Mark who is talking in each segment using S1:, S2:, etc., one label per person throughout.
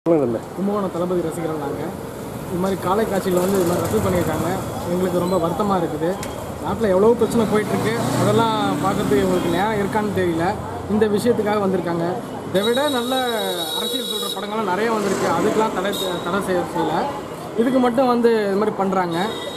S1: இல்லை
S2: கும்பகோணம் தளபதி ரசிகர்கள் நாங்கள் இது மாதிரி காலை காட்சியில் வந்து இது மாதிரி ரத்து பண்ணியிருக்காங்க எங்களுக்கு ரொம்ப வருத்தமாக இருக்குது நாட்டில் எவ்வளோ பிரச்சனை போயிட்டுருக்கு அதெல்லாம் பார்க்கறதுக்கு எங்களுக்கு நேரம் இருக்கான்னு தெரியல இந்த விஷயத்துக்காக வந்திருக்காங்க இதை விட நல்ல அரசியல் சொல்கிற படங்கள்லாம் நிறைய வந்திருக்கு அதுக்கெலாம் தடை தடை செய்ய செய்யல இதுக்கு மட்டும் வந்து இது மாதிரி பண்ணுறாங்க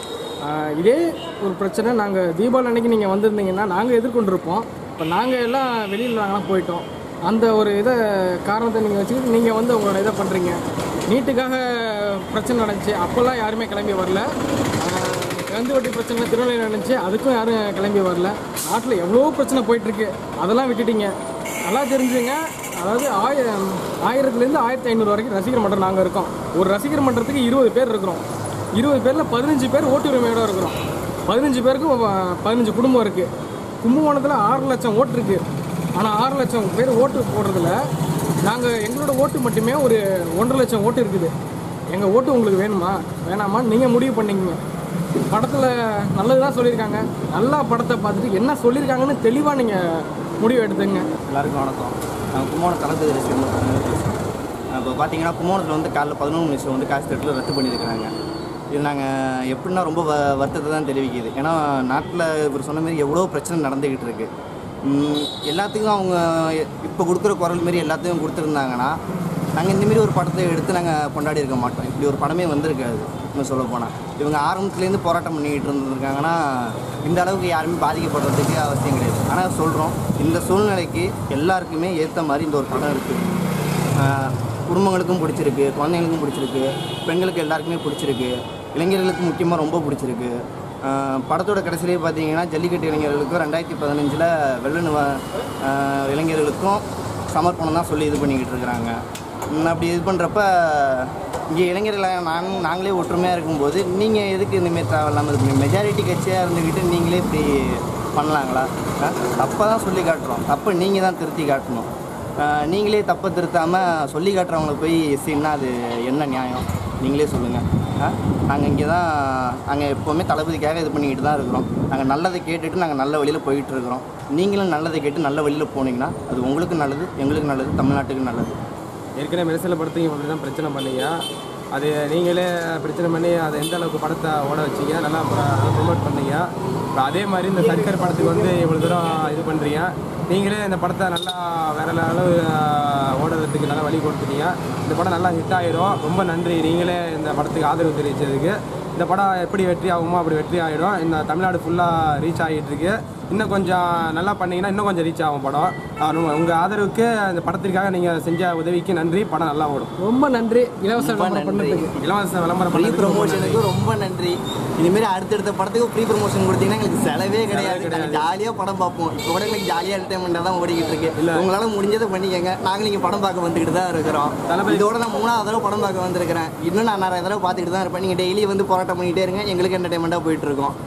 S2: இதே ஒரு பிரச்சனை நாங்கள் தீபாவளி அன்னைக்கு நீங்கள் வந்திருந்தீங்கன்னா நாங்கள் எதிர்கொண்டிருப்போம் இப்போ நாங்கள் எல்லாம் வெளியில் நாங்களாம் போயிட்டோம் அந்த ஒரு இதை காரணத்தை நீங்கள் வச்சுக்கிட்டு நீங்கள் வந்து உங்களோட இதை பண்ணுறீங்க நீட்டுக்காக பிரச்சனை நடந்துச்சு அப்போல்லாம் யாருமே கிளம்பி வரல ஆஹ் கந்து வட்டி பிரச்சனை திருநெல்வேலி நடந்துச்சு அதுக்கும் யாரும் கிளம்பி வரல நாட்டில் எவ்வளோ பிரச்சனை போயிட்டுருக்கு அதெல்லாம் விட்டுட்டீங்க நல்லா தெரிஞ்சுங்க அதாவது ஆயிரம் ஆயிரத்துலேருந்து ஆயிரத்தி ஐநூறு வரைக்கும் ரசிகர் மன்றம் நாங்கள் இருக்கோம் ஒரு ரசிகர் மன்றத்துக்கு இருபது பேர் இருக்கிறோம் இருபது பேரில் பதினஞ்சு பேர் ஓட்டு உரிமையோட இருக்கிறோம் பதினஞ்சு பேருக்கும் வ- பதினஞ்சு குடும்பம் இருக்குது கும்பகோணத்தில் ஆறு லட்சம் ஓட்டு இருக்குது ஆனால் ஆறு லட்சம் பேர் ஓட்டு போடுறதுல நாங்கள் எங்களோட ஓட்டு மட்டுமே ஒரு ஒன்றரை லட்சம் ஓட்டு இருக்குது எங்கள் ஓட்டு உங்களுக்கு வேணுமா வேணாமான்னு நீங்கள் முடிவு பண்ணிக்கங்க படத்தில் நல்லது தான் சொல்லியிருக்காங்க நல்லா படத்தை பார்த்துட்டு என்ன சொல்லியிருக்காங்கன்னு தெளிவாக நீங்கள் முடிவு எடுத்துங்க
S3: எல்லாருக்கும் வணக்கம் நாங்கள் கும்போணம் தளபதி ரசிகர் பேசுகிறோம் இப்போ பார்த்தீங்கன்னா கும்போணத்தில் வந்து காலைல பதினொன்று நிமிஷம் வந்து காசு தட்டில் ரத்து பண்ணியிருக்கிறாங்க இது நாங்கள் எப்படின்னா ரொம்ப வ வருத்தத்தை தான் தெரிவிக்குது ஏன்னா நாட்டில் இவர் சொன்ன மாதிரி எவ்வளோ பிரச்சனை நடந்துக்கிட்டு இருக்கு உம், எல்லாத்துக்கும் அவங்க இப்போ கொடுக்குற குரல் மாரி எல்லாத்தையும் கொடுத்துருந்தாங்கன்னா நாங்கள் இந்தமாரி ஒரு படத்தை எடுத்து நாங்கள் கொண்டாடி இருக்க மாட்டோம் இப்படி ஒரு படமே வந்திருக்காது இன்னும் சொல்ல போனால் இவங்க ஆரம்பத்துலேருந்து போராட்டம் பண்ணிக்கிட்டு இருந்திருக்காங்கன்னா இந்த அளவுக்கு யாருமே பாதிக்கப்படுறதுக்கு அவசியம் கிடையாது ஆனால் சொல்கிறோம் இந்த சூழ்நிலைக்கு எல்லாருக்குமே ஏற்ற மாதிரி இந்த ஒரு படம் இருக்குது குடும்பங்களுக்கும் பிடிச்சிருக்கு குழந்தைங்களுக்கும் பிடிச்சிருக்கு பெண்களுக்கு எல்லாருக்குமே பிடிச்சிருக்கு இளைஞர்களுக்கு முக்கியமாக ரொம்ப பிடிச்சிருக்கு ஆஹ் படத்தோட கடைசியிலே பார்த்தீங்கன்னா ஜல்லிக்கட்டு இளைஞர்களுக்கும் ரெண்டாயிரத்தி பதினஞ்சில் வெள்ளனு இளைஞர்களுக்கும் சமர்ப்பணம் தான் சொல்லி இது பண்ணிக்கிட்டு இருக்கிறாங்க உம் அப்படி இது பண்ணுறப்ப இங்கே இளைஞர்களை நான் நாங்களே ஒற்றுமையாக இருக்கும்போது நீங்கள் எதுக்கு இந்தமாரி தேவையில்லாமல் இருக்கீங்க மெஜாரிட்டி கட்சியாக இருந்துக்கிட்டு நீங்களே இப்படி பண்ணலாங்களா தப்பாக தான் சொல்லி காட்டுறோம் தப்பை நீங்கள் தான் திருத்தி காட்டணும் ஆஹ் நீங்களே தப்பை திருத்தாமல் சொல்லி காட்டுறவங்களை போய் எஸ்சின்னா அது என்ன நியாயம் நீங்களே சொல்லுங்கள் நாங்கள் இங்கே தான் நாங்கள் எப்போவுமே தளபதிக்காக இது பண்ணிக்கிட்டு தான் இருக்கிறோம் நாங்கள் நல்லதை கேட்டுட்டு நாங்கள் நல்ல வழியில் போயிட்டு இருக்கிறோம் நீங்களும் நல்லதை கேட்டு நல்ல வழியில் போனீங்கன்னா அது உங்களுக்கு நல்லது எங்களுக்கு நல்லது தமிழ்நாட்டுக்கு நல்லது
S2: ஏற்கனவே மெரிசல படத்தையும் அப்படி தான் பிரச்சனை பண்ணீங்க அது நீங்களே பிரச்சனை பண்ணி அதை எந்த அளவுக்கு படத்தை ஓட வச்சீங்க நல்லா ப்ரொமோட் பண்ணீங்க இப்போ அதே மாதிரி இந்த சர்க்கர் படத்துக்கு வந்து இவ்வளோ தூரம் இது பண்ணுறீங்க நீங்களே இந்த படத்தை நல்லா வேற அளவு ஓடுறதுக்கு நல்லா வழி கொடுத்துட்டீங்க இந்த படம் நல்லா ஹிட் ஆயிடும் ரொம்ப நன்றி நீங்களே இந்த படத்துக்கு ஆதரவு தெரிவித்ததுக்கு இந்த படம் எப்படி வெற்றி ஆகுமோ அப்படி வெற்றி ஆகிடும் இந்த தமிழ்நாடு ஃபுல்லாக ரீச் ஆகிட்டு இருக்கு இன்னும் கொஞ்சம் நல்லா பண்ணீங்கன்னா இன்னும் கொஞ்சம் ரீச் ஆகும் படம் உங்கள் ஆதரவுக்கு இந்த படத்திற்காக நீங்கள் செஞ்ச உதவிக்கு நன்றி படம் நல்லா ஓடும் ரொம்ப நன்றி இலவச
S3: ரொம்ப
S2: விளம்பரம்
S3: நன்றி.
S2: பண்ணதுக்கு இலவச விளம்பரம்
S3: ப்ரீ
S2: பண்ணதுக்கு ரொம்ப நன்றி.
S3: ப்ரொமோஷனுக்கு ரொம்ப நன்றி இனிமேல் அடுத்தடுத்த படத்துக்கு ப்ரீ ப்ரொமோஷன் கொடுத்தீங்கன்னா எங்களுக்கு செலவே கிடையாது நாங்கள் ஜாலியாக படம் பார்ப்போம் இப்போ கூட எங்களுக்கு ஜாலியாக என்டர்டைன்மெண்ட்டாக தான் ஓடிக்கிட்டு இருக்கு உங்களால் முடிஞ்சதை பண்ணிக்கங்க நாங்கள் நீங்கள் படம் பார்க்க வந்துக்கிட்டு தான் இருக்கிறோம்
S2: தளபதி-
S3: இதோட நான் மூணாவது தடவை படம் பார்க்க வந்திருக்கிறேன் இன்னும் நான் நிறைய தடவை பார்த்துக்கிட்டு தான் இருப்பேன் நீங்கள் டெய்லி வந்து போராட்டம் பண்ணிக்கிட்டே இருங்க எங்களுக்கு என்டர்டைன்மெண்ட்டாக போயிட்டு இருக்கோம்